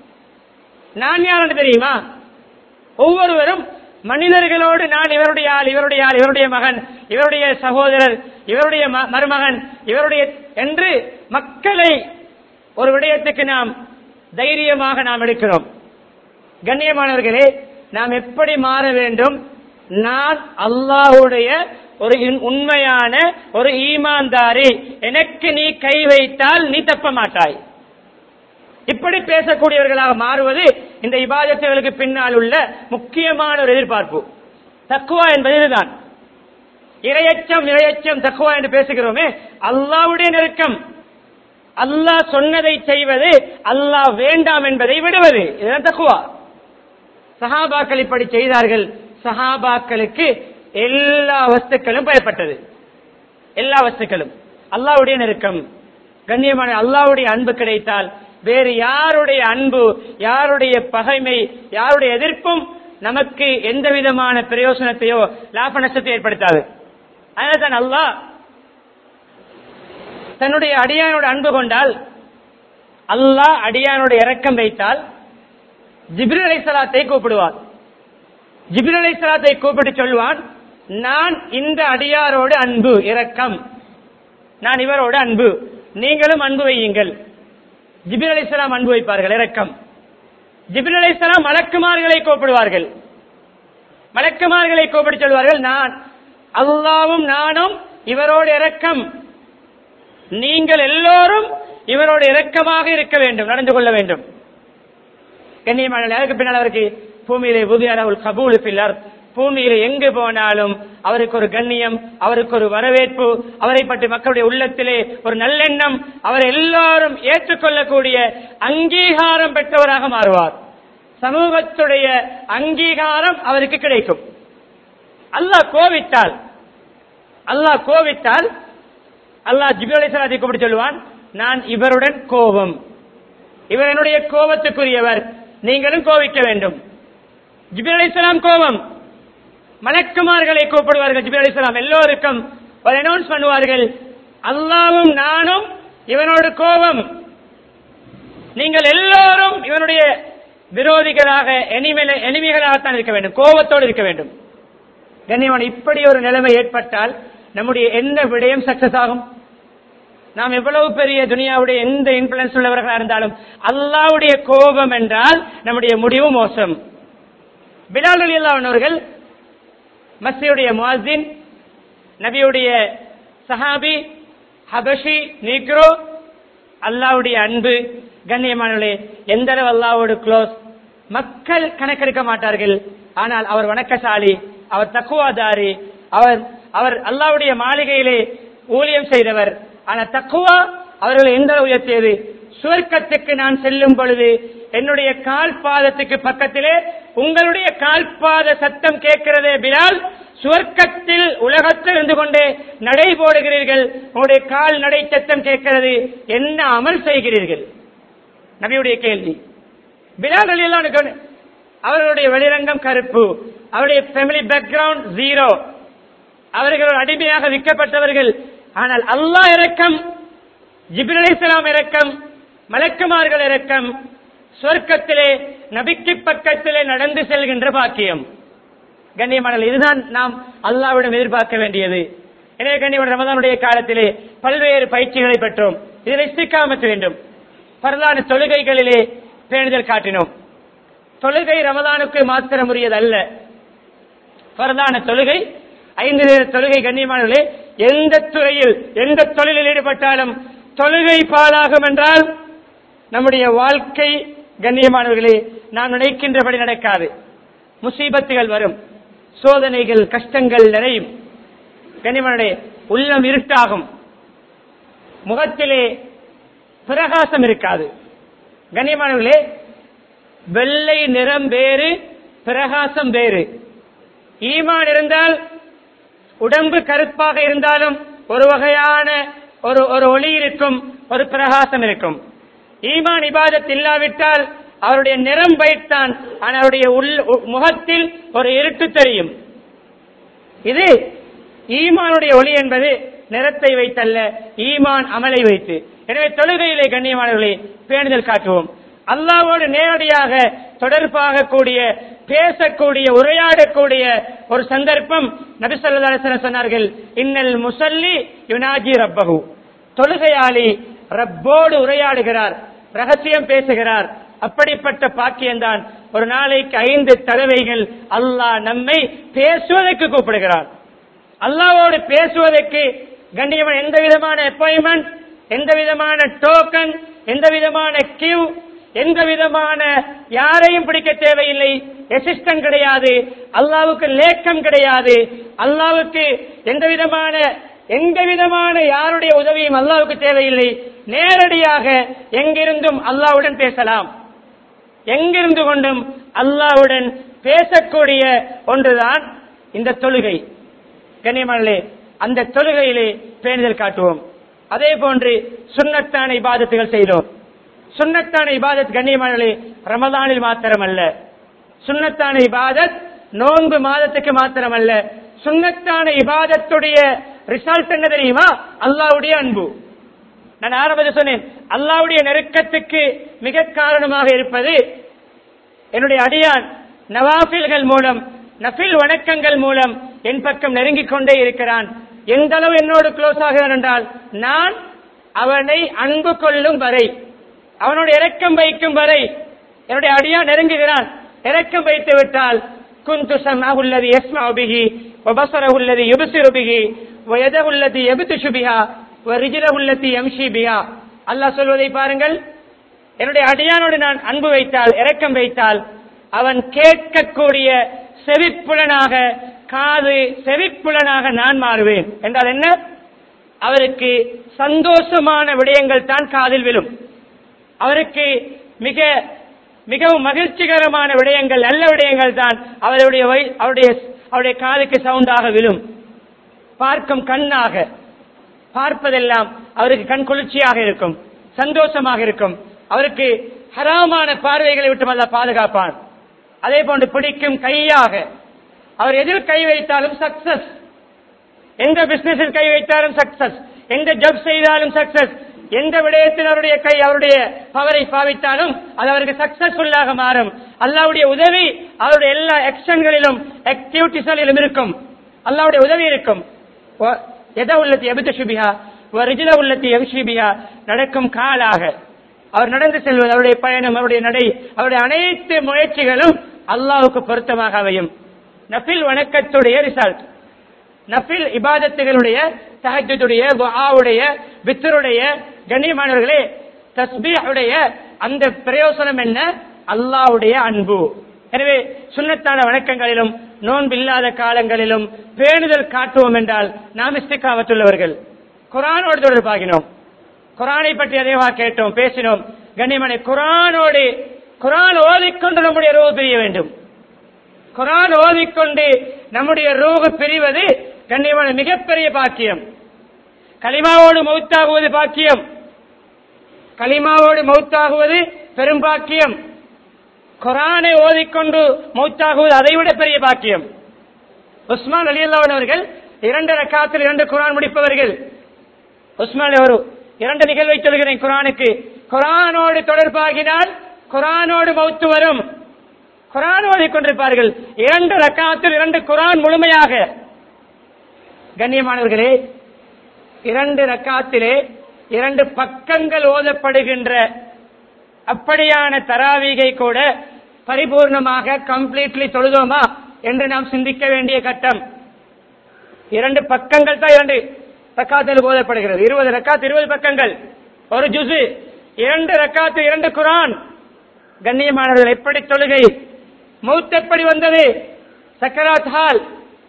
நான் யாருன்னு தெரியுமா ஒவ்வொருவரும் மனிதர்களோடு நான் இவருடைய ஆள் இவருடைய ஆள் இவருடைய மகன் இவருடைய சகோதரர் இவருடைய ம- மருமகன் இவருடைய என்று மக்களை ஒரு விடயத்துக்கு நாம் தைரியமாக நாம் எடுக்கிறோம் கண்ணியமானவர்களே நாம் எப்படி மாற வேண்டும் நான் அல்லாஹ்வுடைய ஒரு இன்- உண்மையான ஒரு ஈமான்தாரி எனக்கு நீ கை வைத்தால் நீ தப்ப மாட்டாய் இப்படி பேசக்கூடியவர்களாக மாறுவது இந்த இபாதத்துகளுக்கு பின்னால் உள்ள முக்கியமான ஒரு எதிர்பார்ப்பு தக்குவா என்பது இதுதான் இரையச்சம் இரையச்சம் தக்குவா என்று பேசுகிறோமே அல்லாஹ்வுடைய நெருக்கம் அல்லாஹ் சொன்னதை செய்வது அல்லாஹ் வேண்டாம் என்பதை விடுவது இதுதான் தக்குவா சஹாபாக்கள் இப்படி செய்தார்கள் சஹாபாக்களுக்கு எல்லா வஸ்துக்களும் பயப்பட்டது எல்லா வஸ்துக்களும் அல்லாஹ்வுடைய நெருக்கம் கண்ணியமான அல்லாஹ்வுடைய அன்பு கிடைத்தால் வேறு யாருடைய அன்பு யாருடைய பகைமை யாருடைய எதிர்ப்பும் நமக்கு எந்த விதமான பிரயோசனத்தையோ லாப நஷ்டத்தை ஏற்படுத்தாது அதனால தான் அல்லாஹ் தன்னுடைய அடியானோட அன்பு கொண்டால் அல்லாஹ் அடியானோட இரக்கம் வைத்தால் ஜிப்ரில் அலைஹிஸ்ஸலாத்தை கூப்பிடுவார் ஜிப்ரில் அலைஹிஸ்ஸலாத்தை கூப்பிட்டு சொல்வான் நான் இந்த அடியாரோடு அன்பு இரக்கம் நான் இவரோடு அன்பு நீங்களும் அன்பு வையுங்கள் ஜிப்ரில் அலைஹிஸ்ஸலாம் அன்பு வைப்பார்கள் இரக்கம் ஜிப்ரில் அலைஹிஸ்ஸலாம் மலக்குமார்களை கூப்பிடுவார்கள் மலக்குமார்களை கூப்பிட்டு சொல்வார்கள் நான் அல்லாவும் நானும் இவரோடு இரக்கம் நீங்கள் எல்லோரும் இவரோடு இரக்கமாக இருக்க வேண்டும் நடந்து கொள்ள வேண்டும் கண்ணியமான அதுக்கு பின்னால் அவருக்கு பூமியிலே புதியான ஒரு கபூல் பில்லர் பூமியில எங்கு போனாலும் அவருக்கு ஒரு கண்ணியம் அவருக்கு ஒரு வரவேற்பு அவரை பற்றி மக்களுடைய உள்ளத்திலே ஒரு நல்லெண்ணம் அவர் எல்லாரும் ஏற்றுக்கொள்ளக்கூடிய அங்கீகாரம் பெற்றவராக மாறுவார் சமூகத்துடைய அங்கீகாரம் அவருக்கு கிடைக்கும் அல்லாஹ் கோவித்தால் அல்லாஹ் கோவித்தால் அல்லாஹ் ஜிபிரலை கூப்பிட்டு சொல்லுவான் நான் இவருடன் கோபம் இவர் என்னுடைய கோபத்துக்குரியவர் நீங்களும் கோபிக்க வேண்டும் ஜிபிர் அலிஸ்லாம் கோபம் மலக்குமார்களை கூப்பிடுவார்கள் ஜிபிர் அலிஸ்லாம் எல்லோருக்கும் ஒரு அனௌன்ஸ் பண்ணுவார்கள் அல்லாவும் நானும் இவனோடு கோபம் நீங்கள் எல்லோரும் இவனுடைய விரோதிகளாக எனிமில- எனிமிகளாகத்தான் இருக்க வேண்டும் கோபத்தோடு இருக்க வேண்டும் கண்ணியமான இப்படி ஒரு நிலைமை ஏற்பட்டால் நம்முடைய எந்த விடயம் சக்சஸ் ஆகும் நாம் எவ்வளவு பெரிய துனியாவுடைய எந்த இன்ஃபுளுன்ஸ் உள்ளவர்களா இருந்தாலும் அல்லாவுடைய கோபம் என்றால் நம்முடைய முடிவு மோசம் பிலால் அலி அவர்கள் மஸ்ஜியுடைய முஅஸ்ஸின் நபியுடைய சஹாபி ஹபஷி நீக்ரோ அல்லாவுடைய அன்பு கண்ணியமானவர்களே எந்த அளவு அல்லாவோடு க்ளோஸ் மக்கள் கணக்கெடுக்க மாட்டார்கள் ஆனால் அவர் வணக்கசாலி அவர் தக்குவாதாரி அவர் அவர் அல்லாவுடைய மாளிகையிலே ஊழியம் செய்தவர் ஆனால் தக்குவா அவர்களை எந்த அளவு உயர்த்தியது சுவர்க்கத்துக்கு நான் செல்லும் பொழுது என்னுடைய கால் பாதத்துக்கு பக்கத்திலே உங்களுடைய கால் பாத சத்தம் கேட்கிறதே பிலால் சுவர்க்கத்தில் உலகத்தில் இருந்து கொண்டே நடை போடுகிறீர்கள் உங்களுடைய கால் நடை சத்தம் கேட்கிறது என்ன அமல் செய்கிறீர்கள் நபியுடைய கேள்வி பிலால் அலி அல்லாஹ் அவர்களுடைய வெளிரங்கம் கருப்பு அவருடைய ஃபேமிலி பேக்ரவுண்ட் ஜீரோ அவர்கள் ஒரு அடிமையாக விற்கப்பட்டவர்கள் ஆனால் அல்லாஹ் இரக்கம் ஜிப்ரீல் அலைஹிஸ்ஸலாம் இரக்கம் மலக்குமார்கள் இரக்கம் சொர்க்கத்திலே நபிக்கு பக்கத்திலே நடந்து செல்கின்ற பாக்கியம் கண்ணியமான இதுதான் நாம் அல்லாவிடம் எதிர்பார்க்க வேண்டியது எனவே கண்ணியமான ரமதானுடைய காலத்திலே பல்வேறு பயிற்சிகளை பெற்றோம் இதில் இஸ்திக்காமத்து வேண்டும் பரலான தொழுகைகளிலே பேணுதல் காட்டினோம் தொழுகை ரமதானுக்கு மாத்திரம் உரியது அல்ல பரதான தொழுகை ஐந்து நேர தொழுகை கண்ணியமானவர்களே எந்த துறையில் எந்த தொழிலில் ஈடுபட்டாலும் தொழுகை பாழாகும் என்றால் நம்முடைய வாழ்க்கை கண்ணியமானவர்களே நாம் நினைக்கின்றபடி நடக்காது முசீபத்துகள் வரும் சோதனைகள் கஷ்டங்கள் நிறையும் கண்ணியமானே உள்ளம் இருட்டாகும் முகத்திலே பிரகாசம் இருக்காது கண்ணியமானவர்களே வெள்ளை நிறம் வேறு பிரகாசம் வேறு ஈமான் இருந்தால் உடம்பு கருப்பாக இருந்தாலும் ஒரு வகையான ஒரு ஒரு ஒளி இருக்கும் ஒரு பிரகாசம் இருக்கும் ஈமான் இபாதத் இல்லாவிட்டால் அவருடைய நிறம் வைத்தான் ஆனால் அவருடைய உள் உ- முகத்தில் ஒரு இருட்டு தெரியும் இது ஈமானுடைய ஒளி என்பது நிறத்தை வைத்தல்ல ஈமான் அமலை வைத்து எனவே தொழுகையிலே கண்ணியமானவர்களே பேணுதல் காட்டுவோம் அல்லாவோடு நேரடியாக தொடர்பாக கூடிய பேசக்கூடிய உரையாடக்கூடிய ஒரு சந்தர்ப்பம் நபி ஸல்லல்லாஹு அலைஹி வஸல்லம் சொன்னார்கள் இன்னல் முசல்லி யுனாஜி ரப்பஹு தொழுகையாளி ரப்போடு உரையாடுகிறார் ரகசியம் பேசுகிறார் அப்படிப்பட்ட பாக்கியம்தான் ஒரு நாளைக்கு ஐந்து தடவைகள் அல்லாஹ் நம்மை பேசுவதற்கு கூப்பிடுகிறார் அல்லாவோடு பேசுவதற்கு கண்ணியமான எந்த விதமான அப்பாயின்மெண்ட் எந்த விதமான டோக்கன் எந்த விதமான கியூ எந்த விதமான யாரையும் பிடிக்க தேவையில்லை அசிஸ்டன்ட் கிடையாது அல்லாவுக்கு லேக்கம் கிடையாது அல்லாவுக்கு எந்த விதமான எந்த விதமான யாருடைய உதவியும் அல்லாவுக்கு தேவையில்லை நேரடியாக எங்கிருந்தும் அல்லாவுடன் பேசலாம் எங்கிருந்து கொண்டும் அல்லாவுடன் பேசக்கூடிய ஒன்றுதான் இந்த தொழுகை கண்ணியமானே அந்த தொழுகையிலே பேணுதல் காட்டுவோம் அதே போன்று சுன்னத்தான இபாதத்துகள் செய்தோம் சுன்னத்தான இபாதத் கண்ணியமானே ரமதானில் மாத்திரமல்ல சுன்னத்தான இபாதத் நோன்பு மாதத்துக்கு மாத்திரமல்ல சுன்னத்தான இபாதத்துடைய ரிசல்ட் என்ன தெரியுமா அல்லாவுடைய அன்பு நான் ஆரம்பத்தில் சொன்னேன் அல்லாவுடைய நெருக்கத்துக்கு மிக காரணமாக இருப்பது என்னுடைய அடியான் நவாஃபில்கள் மூலம் நஃபில் வணக்கங்கள் மூலம் என் பக்கம் நெருங்கிக் கொண்டே இருக்கிறான் எந்த அளவு என்னோடு க்ளோஸ் ஆகிறான் என்றால் நான் அவனை அன்பு கொள்ளும் வரை அவனோட இரக்கம் வைக்கும் வரை என்னுடைய அடியான் நெருங்குகிறான் இரக்கம் வைத்து விட்டால் குந்து சம்மாஹு உள்ளது யஸ்மாஉ பிஹி வபஸரஹு உள்ளது யுப்சிரு பிஹி வயதஹு உள்ளதி யப்துஷு பிஹா வரிஜலஹு உள்ளதி யம்ஷி பிஹா அல்லாஹ் சொல்வதை பாருங்கள் என்னுடைய அடியானோடு நான் அன்பு வைத்தால் இரக்கம் வைத்தால் அவன் கேட்கக்கூடிய செவிப்புலனாக காது செவிப்புலனாக நான் மாறுவேன் என்றால் என்ன அவருக்கு சந்தோஷமான விடயங்கள் தான் காதில் விழும் அவருக்கு மிக மிகவும் மகிழ்ச்சிகரமான விடயங்கள் நல்ல விடயங்கள் தான் அவருடைய வயி- அவருடைய அவருடைய காதுக்கு சவுண்டாக விழும் பார்க்கும் கண்ணாக பார்ப்பதெல்லாம் அவருக்கு கண் குளிர்ச்சியாக இருக்கும் சந்தோஷமாக இருக்கும் அவருக்கு ஹராமான பார்வைகளை விட்டு அல்ல பாதுகாப்பான் அதே போன்று பிடிக்கும் கையாக அவர் எதில் கை வைத்தாலும் சக்சஸ் எந்த பிசினஸில் கை வைத்தாலும் சக்சஸ் எந்த ஜப் செய்தாலும் சக்சஸ் எந்த விடயத்தில் அவருடைய கை அவருடைய பவரை பாவித்தாலும் அது அவருக்கு சக்சஸ்ஃபுல்லாக மாறும் அல்லாவுடைய உதவி அவருடைய எல்லா ஆக்ஷன்களிலும் ஆக்டிவிட்டிஸ்களிலும் இருக்கும் அல்லாவுடைய உதவி இருக்கும் ஒ- எத உள்ளத்தி எபித்த சுபியா ரிஜில உள்ளத்தி எபிஷிபியா நடக்கும் காலாக அவர் நடந்து செல்வது அவருடைய பயணம் அவருடைய நடை அவருடைய அனைத்து முயற்சிகளும் அல்லாவுக்கு பொருத்தமாக அமையும் நஃபில் வணக்கத்துடைய ரிசல்ட் நஃபில் இபாதத்துகளுடைய தஹஜுடைய துஆவுடைய வித்தருடைய கண்ணியமானவர்களே தஸ்பீஹுடைய அந்த பிரயோசனம் என்ன அல்லாஹ்வுடைய அன்பு எனவே சுன்னத்தான வணக்கங்களிலும் நோன்பில்லாத காலங்களிலும் பேணுதல் காட்டுவோம் என்றால் நாம் இஸ்திகாமத்துள்ளவர்கள் குரானோடு தொடர்பாகினோம் குரானை பற்றி அதிகமாக கேட்டோம் பேசினோம் கண்ணியமான குரானோடு குரான் ஓதிக்கொண்டு நம்முடைய ரோகு பிரிய வேண்டும் குரான் ஓதிக்கொண்டு நம்முடைய ரூஹு பிரிவது கண்ணியமான மிகப்பெரிய பாக்கியம் கலிமாவோடு மௌத்தாகுவது பாக்கியம் கலிமாவோடு மௌத்தாகுவது பெரும் பாக்கியம் குரானை ஓதிக்கொண்டு மௌத்தாகுவது அதைவிட பெரிய பாக்கியம் உஸ்மான் அலி அவர்கள் இரண்டு ரக்காத்தில் இரண்டு குரான் முடிப்பவர்கள் உஸ்மான் ஒரு இரண்டு நிகழ்வை சொல்கிறேன் குரானுக்கு குரானோடு தொடர்பாகினால் குரானோடு மௌத்து வரும் குரான் ஓதிக் கொண்டிருப்பார்கள் இரண்டு ரக்காத்தில் இரண்டு குரான் முழுமையாக கண்ணியமானவர்களே இரண்டு ரக்காத்திலே இரண்டு பக்கங்கள் ஓதப்படுகின்ற அப்படியான தராவீகை கூட பரிபூர்ணமாக கம்ப்ளீட்லி தொழுதோமா என்று நாம் சிந்திக்க வேண்டிய கட்டம் இரண்டு பக்கங்கள் தான் இரண்டு ரக்காத்தில் ஓதப்படுகிறது இருபது ரக்காத் இருபது பக்கங்கள் ஒரு ஜுசு இரண்டு ரக்காத்து இரண்டு குரான் கண்ணியமானவர்கள் எப்படி தொழுகை மௌத் எப்படி வந்தது சக்கராத் ஹால்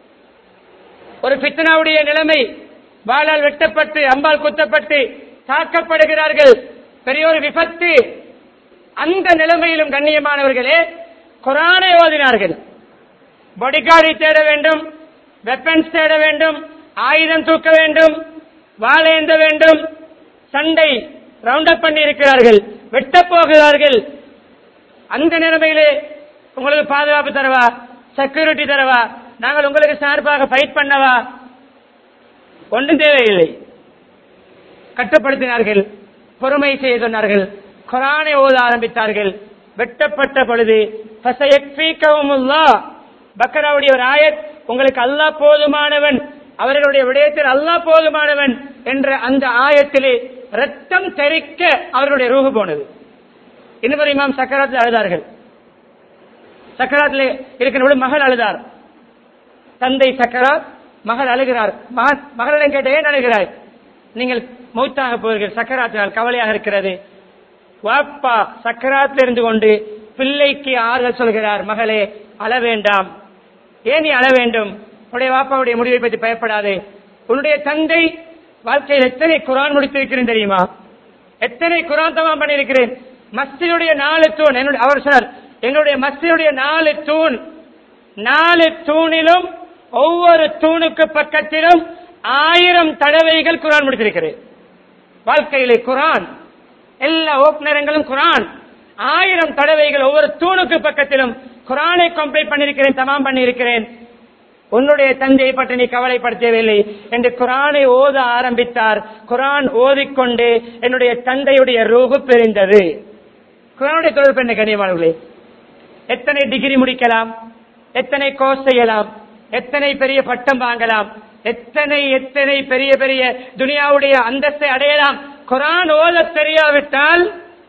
ஒரு பித்தனாவுடைய நிலைமை வாளால் வெட்டப்பட்டு அம்பால் குத்தப்பட்டு தாக்கப்படுகிறார்கள் பெரிய ஒரு விபத்து அந்த நிலைமையிலும் கண்ணியமானவர்களே குரானை ஓதினார்கள் பாடிகார்டை தேட வேண்டும் வெப்பன்ஸ் தேட வேண்டும் ஆயுதம் தூக்க வேண்டும் வாழேந்த வேண்டும் சண்டை ரவுண்ட் அப் பண்ணி இருக்கிறார்கள் வெட்டப் போகிறார்கள் அந்த நிலைமையிலே உங்களுக்கு பாதுகாப்பு தரவா செக்யூரிட்டி தரவா நாங்கள் உங்களுக்கு சார்பாக ஃபைட் பண்ணவா ஒன்றும் தேவையில்லை கட்டுப்படுத்தினார்கள் பொறுமை செய்ய சொன்னார்கள் குரானை ஓத ஆரம்பித்தார்கள் வெட்டப்பட்ட பொழுது பக்கராவுடைய ஒரு ஆயத் உங்களுக்கு அல்லாஹ் போதுமானவன் அவர்களுடைய விடயத்தில் அல்லாஹ் போதுமானவன் என்ற அந்த ஆயத்திலே ரத்தம் தெறிக்க அவர்களுடைய ரூகு போனது இன்னொரு இமாம் சக்கராத்தில் அழுதார்கள் சக்கராத்தில் இருக்கிற மகள் அழுதார் தந்தை சக்கராத் மகள் அழுகிறார் மகன் மகளிடம் கேட்ட ஏன் அழுகிறாய் நீங்கள் மௌத்தாக போவீர்கள் சக்கராத்தினால் கவலையாக இருக்கிறது வாப்பா சக்கராத்தில் இருந்து கொண்டு பிள்ளைக்கு ஆறுதல் சொல்கிறார் மகளே அழ வேண்டாம் ஏன் நீ அழ வேண்டும் உன்னுடைய வாப்பாவுடைய முடிவை பற்றி பயப்படாதே உன்னுடைய தந்தை வாழ்க்கையில் எத்தனை குரான் முடித்திருக்கிறேன் தெரியுமா எத்தனை குரான் தமாம் பண்ணியிருக்கிறேன் மஸ்தியுடைய நாலு தூண் என்னுடைய அவர் சார் எங்களுடைய மஸ்தியுடைய நாலு தூண் நாலு தூணிலும் ஒவ்வொரு தூணுக்கு பக்கத்திலும் ஆயிரம் தடவைகள் குரான் முடித்திருக்கிறேன் வாழ்க்கையிலே குரான் எல்லா ஓப்புநரங்களும் குரான் ஆயிரம் தடவைகள் ஒவ்வொரு தூணுக்கு பக்கத்திலும் குரானை கம்ப்ளீட் பண்ணியிருக்கிறேன் தமாம் பண்ணியிருக்கிறேன் உன்னுடைய தந்தையை பற்றி நீ கவலைப்படுத்தவில்லை என்று குரானை ஓத ஆரம்பித்தார் குரான் ஓதிக்கொண்டு என்னுடைய தந்தையுடைய ரூகு பிரிந்தது குரானுடைய தொடர்பு என்ன கண்ணியமானவர்களே எத்தனை டிகிரி முடிக்கலாம் எத்தனை கோர்ஸ் செய்யலாம் எத்தனை பெரிய பட்டம் வாங்கலாம் எத்தனை எத்தனை பெரிய பெரிய துனியாவுடைய அந்தஸ்தை அடையலாம் குரான் ஓத தெரியாவிட்டால்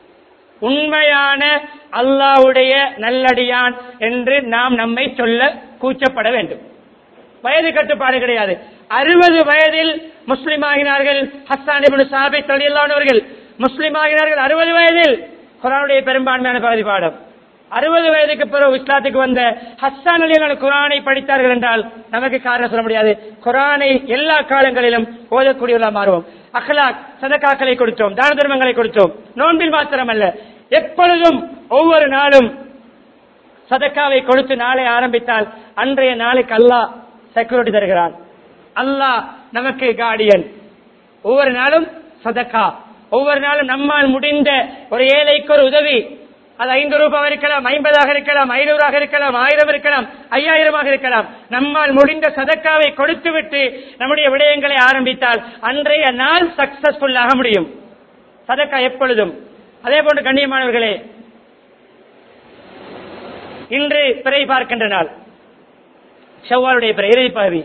உண்மையான அல்லாவுடைய நல்லடியான் என்று நாம் நம்மை சொல்ல கூச்சப்பட வேண்டும் வயது கட்டுப்பாடு கிடையாது அறுபது வயதில் முஸ்லிம் ஆகினார்கள் ஹஸ்ஸான் இப்னு சாபித் ரலியல்லாஹு முஸ்லிம் ஆகினார்கள் அறுபது வயதில் குரானுடைய பெரும்பான்மையான பகுதி பாடம் அறுபது வயதுக்கு பிறகு இஸ்லாத்துக்கு வந்த ஹஸ்ஸான் அலியான குரானை படித்தார்கள் என்றால் நமக்கு காரணம் சொல்ல முடியாது குரானை எல்லா காலங்களிலும் ஓதக்கூடியவர்களாக மாறுவோம் அஹ்லாக் சதக்காக்களை கொடுத்தோம் தான தர்மங்களை கொடுத்தோம் நோன்பில் மாத்திரமல்ல எப்பொழுதும் ஒவ்வொரு நாளும் சதக்காவை கொடுத்து நாளை ஆரம்பித்தால் அன்றைய நாளைக்கு அல்லாஹ் செக்யூரிட்டி தருகிறான் அல்லாஹ் நமக்கு கார்டியன் ஒவ்வொரு நாளும் சதக்கா ஒவ்வொரு நாளும் நம்மால் முடிந்த ஒரு ஏழைக்கு ஒரு உதவி அது ஐந்து ரூபாய் இருக்கலாம் ஐம்பதாக இருக்கலாம் ஐநூறாக இருக்கலாம் ஆயிரம் இருக்கலாம் ஐயாயிரமாக இருக்கலாம் நம்மால் முடிந்த சதக்காவை கொடுத்துவிட்டு நம்முடைய விடயங்களை ஆரம்பித்தால் அன்றைய நாள் சக்சஸ்ஃபுல்லாக முடியும் சதக்கா எப்பொழுதும் அதே போன்று கண்ணியமானவர்களே இன்று பிறை பார்க்கின்ற நாள் செவ்வாளுடைய பிறை இறுதி பகுதி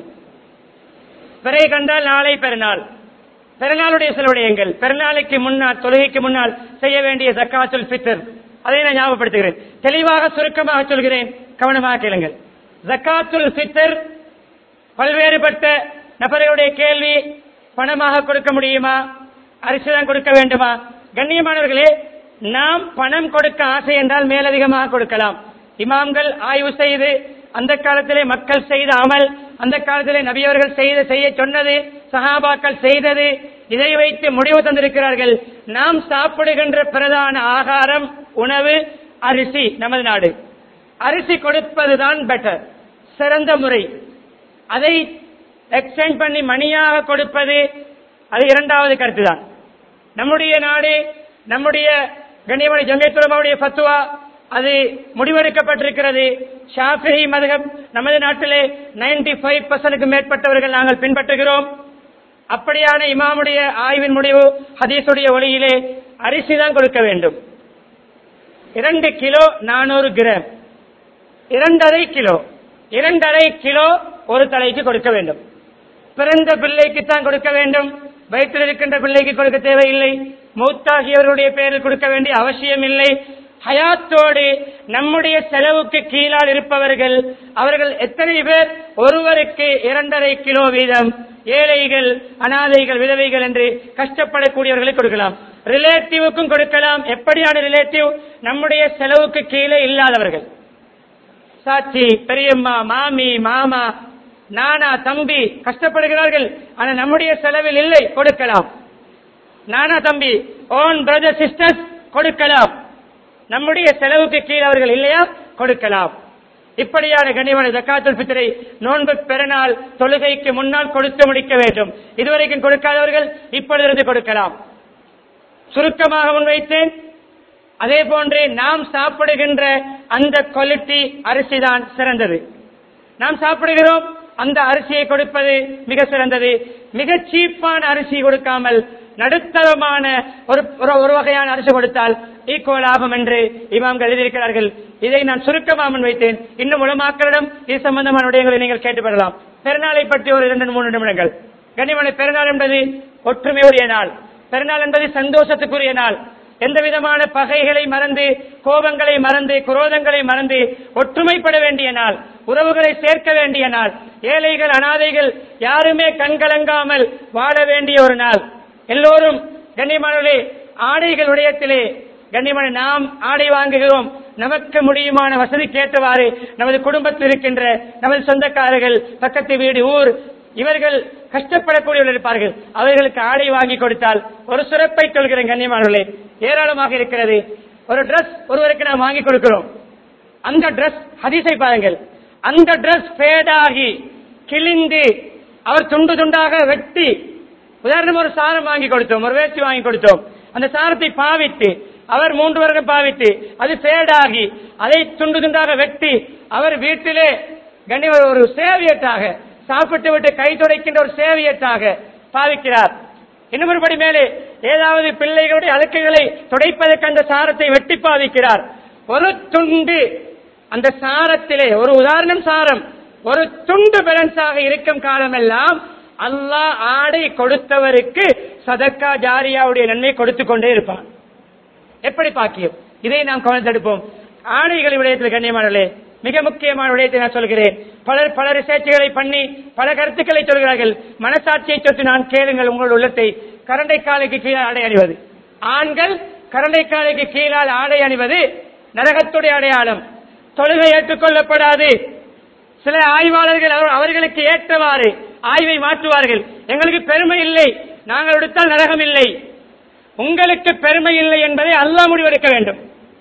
பிறை கண்டால் நாளை பெருநாள் பெருநாளுடைய சில விடயங்கள் பெருநாளைக்கு முன்னால் தொழுகைக்கு முன்னால் செய்ய வேண்டிய ஜக்காத்துல் ஃபித்ர் அதை நான் ஞாபகப்படுத்துகிறேன் தெளிவாக சுருக்கமாக சொல்கிறேன் கவனமாக கேளுங்கள் ஜக்காத்துல் ஃபித்ர் பல்வேறுபட்ட நபர்களுடைய கேள்வி பணமாக கொடுக்க முடியுமா அரிசி தான் கொடுக்க வேண்டுமா கண்ணியமானவர்களே நாம் பணம் கொடுக்க ஆசை என்றால் மேலதிகமாக கொடுக்கலாம் இமாம்கள் ஆய்வு செய்து அந்த காலத்திலே மக்கள் செய்த அமல் அந்த காலத்திலே நபியவர்கள் செய்த செய்ய சொன்னது சஹாபாக்கள் செய்தது இதை வைத்து முடிவு தந்திருக்கிறார்கள் நாம் சாப்பிடுகின்ற பிரதான ஆகாரம் உணவு அரிசி நமது நாடு அரிசி கொடுப்பதுதான் பெட்டர் சிறந்த முறை அதை எக்ஸ்சேஞ்ச் பண்ணி மணியாக கொடுப்பது அது இரண்டாவது கருத்து தான் நம்முடைய நாடு நம்முடைய கண்ணியமணி ஜங்கத்துலமாவுடைய ஃபத்துவா அது முடிவெடுக்கப்பட்டிருக்கிறது ஷாஃபி மதகம் நமது நாட்டிலே 95% ஃபைவ் பர்சன்டுக்கு மேற்பட்டவர்கள் நாங்கள் பின்பற்றுகிறோம் அப்படியான இமாமுடைய ஆய்வின் முடிவு ஹதீஸுடைய ஒளியிலே அரிசி தான் கொடுக்க வேண்டும் இரண்டு கிலோ நானூறு கிராம் இரண்டரை கிலோ இரண்டரை கிலோ ஒரு தலைக்கு கொடுக்க வேண்டும் பிறந்த பிள்ளைக்கு தான் கொடுக்க வேண்டும் வயிற்றில் இருக்கின்ற பிள்ளைக்கு கொடுக்க தேவையில்லை மூத்தாகியவர்களுடைய பெயரில் கொடுக்க வேண்டிய அவசியம் இல்லை ஹயாத்தோடு நம்முடைய செலவுக்கு கீழால் இருப்பவர்கள் அவர்கள் எத்தனை பேர் ஒருவருக்கு இரண்டரை கிலோ வீதம் ஏழைகள் அனாதைகள் விதவைகள் என்று கஷ்டப்படக்கூடியவர்களை கொடுக்கலாம் ரிலேட்டிவுக்கும் கொடுக்கலாம் எப்படியான ரிலேட்டிவ் நம்முடைய செலவுக்கு கீழே இல்லாதவர்கள் சாட்சி பெரியம்மா மாமி மாமா நானா தம்பி கஷ்டப்படுகிறார்கள் ஆனா நம்முடைய செலவில் இல்லை கொடுக்கலாம் நானா தம்பி ஓன் பிரதர் சிஸ்டர்ஸ் கொடுக்கலாம் நம்முடைய செலவுக்கு கீழே அவர்கள் இல்லையா கொடுக்கலாம் இப்படியான கனிமன ஜக்காத்துல் பித்தரை நோன்பு பெருநாள் தொழுகைக்கு முன்னால் கொடுத்து முடிக்க வேண்டும் இதுவரைக்கும் கொடுக்காதவர்கள் இப்பொழுது கொடுக்கலாம் சுருக்கமாக முன்வைத்தேன் அதே போன்று நாம் சாப்பிடுகின்ற அந்த குவாலிட்டி அரிசி தான் சிறந்தது நாம் சாப்பிடுகிறோம் அந்த அரிசியை கொடுப்பது மிக சிறந்தது மிக சீப்பான அரிசி கொடுக்காமல் நடுத்தரமான ஒரு ஒரு- ஒரு வகையான அரிசி கொடுத்தால் ஈக்குவல் ஆகும் என்று இமாம்கள் எழுதியிருக்கிறார்கள் இதை நான் சுருக்கமாக முன்வைத்தேன் இன்னும் உலமாக்களிடம் இது சம்பந்தமான விடயங்களை நீங்கள் கேட்டுப்படலாம் பெருநாளை பற்றி ஒரு இரண்டு மூன்று நிமிடங்கள் கனிமலை பெருநாள் என்பது ஒற்றுமையுடைய நாள் பெருநாள் என்பது சந்தோஷத்துக்குரிய நாள் எந்த விதமான பகைகளை மறந்து கோபங்களை மறந்து குரோதங்களை மறந்து ஒற்றுமைப்பட வேண்டிய நாள் உறவுகளை சேர்க்க வேண்டிய நாள் ஏழைகள் அனாதைகள் யாருமே கண்கலங்காமல் வாழ வேண்டிய ஒரு நாள் எல்லோரும் கண்ணியமானவர்களே ஆடைகள் விடயத்திலே கண்ணியமான நாம் ஆடை வாங்குகிறோம் நமக்கு முடியுமான வசதிக்கு ஏற்றவாறு நமது குடும்பத்தில் இருக்கின்ற நமது சொந்தக்காரர்கள் பக்கத்து வீடு ஊர் இவர்கள் கஷ்டப்படக்கூடியவர்கள் இருப்பார்கள் அவர்களுக்கு ஆடை வாங்கி கொடுத்தால் ஒரு சிறப்பை சொல்கிறேன் கண்ணியமானவர்களே ஏராளமாக இருக்கிறது ஒரு Dress ஒருவருக்கு நாம் வாங்கி கொடுக்கிறோம் அந்த Dress ஹதீஸை பாருங்கள் அந்த Dress ஃபேடாகி கிழிந்து அவர் துண்டு துண்டாக வெட்டி உதாரணம் ஒரு சாரம் வாங்கி கொடுத்தோம் ஒரு வேட்டி வாங்கி கொடுத்தோம் அந்த சாரத்தை பாவித்து அவர் மூன்று வருடம் பாவித்து அது ஃபேடாகி அதை துண்டு துண்டாக வெட்டி அவர் வீட்டிலே கண்ணிய ஒரு சேவியட்டாக சாப்பிட்டு விட்டு கை துடைக்கின்ற ஒரு சேவியட்டாக பாவிக்கிறார் இன்னும் ஒருபடி மேலே ஏதாவது பிள்ளைகளுடைய அழுக்குகளை துடைப்பதற்கு அந்த சாரத்தை வெட்டி பாவிக்கிறார் ஒரு துண்டு அந்த சாரத்திலே ஒரு உதாரணம் சாரம் ஒரு துண்டு பேலன்ஸாக இருக்கும் காலமெல்லாம் அல்லாஹ் ஆடை கொடுத்தவருக்கு சதக்கா ஜாரியாவுடைய நன்மை கொடுத்து கொண்டே இருப்பான் எப்படி பாக்கியம் இதை நாம் கவனத்தெடுப்போம் ஆணைகள் விடயத்தில் கண்ணியமானவர்களே மிக முக்கியமான விடயத்தை நான் சொல்கிறேன் பலர் பல ரிசர்ச்சுகளை பண்ணி பல கருத்துக்களை சொல்கிறார்கள் மனசாட்சியை தொட்டு நான் கேளுங்கள் உங்கள் உள்ளத்தை கரண்டை காலைக்கு கீழே ஆடை அணிவது ஆண்கள் கரண்டை காலைக்கு கீழால் ஆடை அணிவது நரகத்துடைய அடையாளம் தொழுகை ஏற்றுக்கொள்ளப்படாது சில ஆய்வாளர்கள் அவர்- அவர்களுக்கு ஏற்றவாறு ஆய்வை மாற்றுவார்கள் எங்களுக்கு பெருமை இல்லை நாங்கள் எடுத்தால் நரகம் இல்லை உங்களுக்கு பெருமை இல்லை என்பதை அல்லாஹ் முடிவெடுக்க வேண்டும்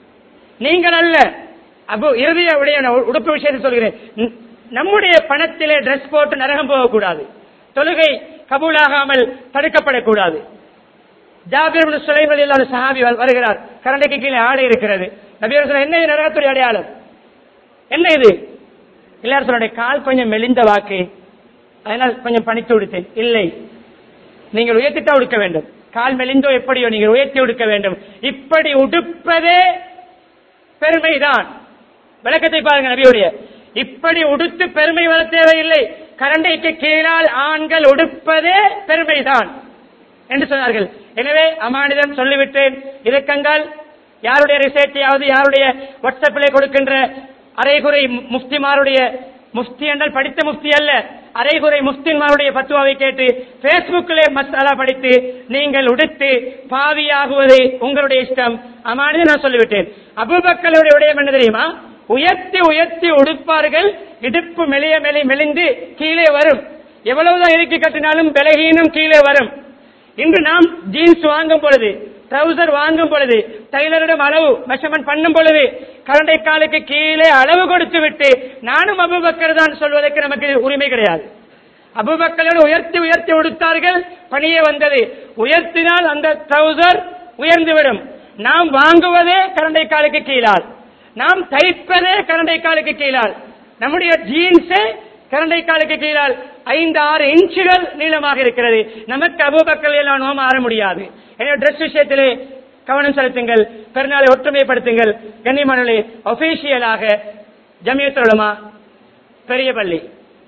நீங்கள் அல்ல அபு இறுதிய உடைய நான் உடுப்பு விஷயத்தை சொல்கிறேன் ந- நம்முடைய பணத்திலே டிரஸ் போட்டு நரகம் போகக்கூடாது தொழுகை கபூலாகாமல் தடுக்கப்படக்கூடாது ஜாபிர் இப்னு சுலைம் ரலியல்லாஹு அன்ஹு சஹாபி வ- வருகிறார் கரண்டைக்கு கீழே ஆடை இருக்கிறது நபியர் சொல்ல என்ன இது நரகத்துடைய அடையாளம் என்ன இது எல்லாரும் சொல்லுடைய கால் கொஞ்சம் மெலிந்த வாக்கு அதனால் கொஞ்சம் பணித்து விடுத்தேன் இல்லை நீங்கள் உயர்த்தித்தான் உடுக்க வேண்டும் கால் மெலிந்தோ எப்படியோ நீங்கள் உயர்த்தி உடுக்க வேண்டும் இப்படி உடுப்பதே பெருமைதான் விளக்கத்தை பாருங்க நபியுடைய இப்படி உடுத்து பெருமை வர தேவையில்லை கரண்டைக்கு கீழால் ஆண்கள் உடுப்பதே பெருமைதான் என்று சொன்னார்கள் எனவே அமானிதம் சொல்லிவிட்டேன் இலக்கங்கள் யாருடைய ரிசர்ச்சாவது யாருடைய வாட்ஸ்அப்பிலே கொடுக்கின்ற அரைகுறை மு- முஃப்திமாருடைய முஃப்தி என்றால் படித்த முஃப்தி அல்ல அரைகுறை முஃப்திமாருடைய பத்துவாவை கேட்டு பேஸ்புக்கிலே மசாலா படித்து நீங்கள் உடுத்து பாவியாகுவது உங்களுடைய இஷ்டம் அமானிதம் நான் சொல்லிவிட்டேன் அபுபக்கலுடைய விடயம் என்ன தெரியுமா உயர்த்தி உயர்த்தி உடுப்பார்கள் இடுப்பு மெலிய மெலி மெலிந்து கீழே வரும் எவ்வளவுதான் இறுக்கி கட்டினாலும் விலகீனம் கீழே வரும் இன்று நாம் ஜீன்ஸ் வாங்கும் பொழுது ட்ரவுசர் வாங்கும் பொழுது டைலரிடம் அளவு மெஷர்மெண்ட் பண்ணும் பொழுது கரண்டை காலுக்கு கீழே அளவு கொடுத்து விட்டு நானும் அபுபக்கர் தான் சொல்வதற்கு நமக்கு உரிமை கிடையாது அபுபக்கரோடு உயர்த்தி உயர்த்தி உடுத்தார்கள் பணியே வந்தது உயர்த்தினால் அந்த ட்ரவுசர் உயர்ந்துவிடும் நாம் வாங்குவதே கரண்டை காலுக்கு கீழால் நாம் தைப்பதே கரண்டை காலுக்கு கீழால் நம்முடைய ஜீன்ஸே கரண்டை காலுக்கு கீழால் ஐந்து ஆறு இன்ச்சுகள் நீளமாக இருக்கிறது நமக்கு அபூபக்கல் எல்லாம் நோம ஆற முடியாது எனவே ட்ரெஸ் விஷயத்திலே கவனம் செலுத்துங்கள் பெருநாளை ஒற்றுமைப்படுத்துங்கள் கண்ணியமானே ஒபிஷியலாக ஜமியத்துலமா பெரிய பள்ளி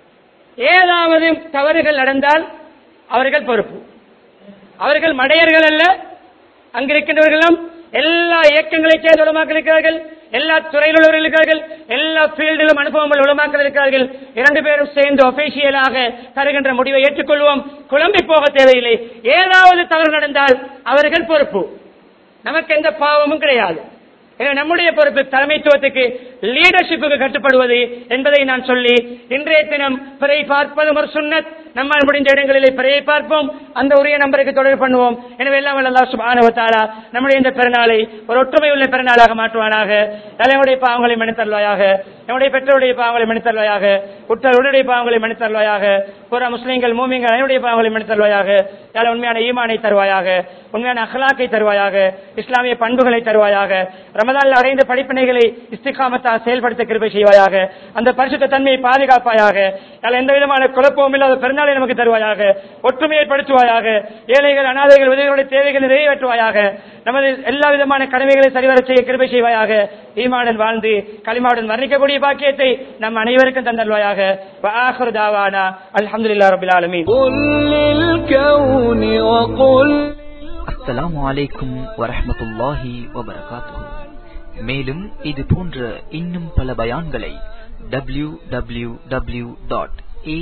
ஏதாவது தவறுகள் நடந்தால் அவர்கள் பொறுப்பு அவர்கள் மடையர்கள் அல்ல அங்கிருக்கின்றவர்களும் எல்லா இயக்கங்களைச் சேர்ந்த உலமாக்கள் இருக்கிறார்கள் எல்லா துறையில் உள்ளவர்கள் இருக்கிறார்கள் எல்லா ஃபீல்டிலும் அனுபவம் உள்ள உலமாக்கள் இருக்கிறார்கள் இரண்டு பேரும் சேர்ந்து ஒபிஷியலாக தருகின்ற முடிவை ஏற்றுக்கொள்வோம் குழம்பி போக தேவையில்லை ஏதாவது தவறு நடந்தால் அவர்கள் பொறுப்பு நமக்கு எந்த பாவமும் கிடையாது எனவே நம்முடைய பொறுப்பு தலைமைத்துவத்துக்கு லீடர்ஷிப்புக்கு கட்டுப்படுவது என்பதை நான் சொல்லி இன்றைய தினம் பிறை பார்ப்பதும் ஒரு சுன்னத் நம்மால் முடிந்த இடங்களிலே பிறையை பார்ப்போம் அந்த உரிய நம்பருக்கு தொடர்பு பண்ணுவோம் எனவே எல்லாம் வல்ல அல்லாஹ் சுப்ஹானஹு வ தஆலா நம்முடைய இந்த பெருநாளை ஒரு ஒற்றுமை உள்ள பெருநாளாக மாற்றுவானாக தலைவனுடைய பாவங்களை மன்னித்தருள்வாயாக நம்முடைய பெற்றோருடைய பாவங்களை மன்னித்தருள்வாயாக உற்றோருடைய பாவங்களை மன்னித்தருள்வாயாக புற முஸ்லீம்கள் மூமிங்கள் அனைவருடைய பாவங்களை மன்னித்தருள்வாயாக யாழ் உண்மையான ஈமானை தருவாயாக உண்மையான அகலாக்கை தருவாயாக இஸ்லாமிய பண்புகளை தருவாயாக ரமதானில் அடைந்த படிப்பினைகளை இஸ்திகாமத்தாக செயல்படுத்த கிருபை செய்வாயாக அந்த பரிசுத்த தன்மையை பாதுகாப்பாயாக யாழ் எந்த விதமான குழப்பமும் இல்லாத பெருநாளை நமக்கு தருவாயாக ஒற்றுமையை படுத்துவாயாக ஏழைகள் அனாதைகள் விதவைகளுடைய தேவைகளை நிறைவேற்றுவாயாக நமது எல்லா விதமான கடமைகளை சரிவர செய்ய கிருபை செய்வாயாக ஈமாடன் வாழ்ந்து களிமாவுடன் வர்ணிக்கக்கூடிய பாக்கியத்தை நம் அனைவருக்கும் தந்தல்வாயாக وآخر دعوانا الحمد لله رب العالمين قل للكون وقل அஸ்ஸலாமு அலைக்கும் வரஹ்மத்துல்லாஹி வபரகாத்துஹு மேலும் இது போன்ற இன்னும் பல பயான்களை W W W dot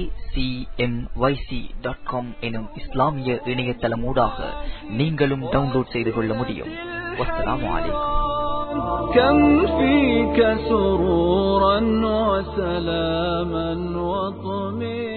dot com எனும் இஸ்லாமிய இணையதளமூடாக நீங்களும் டவுன்லோட் செய்து கொள்ள முடியும் வஸ்ஸலாமு அலைக்கும் كم فيك سرورا وسلاما وطمئنا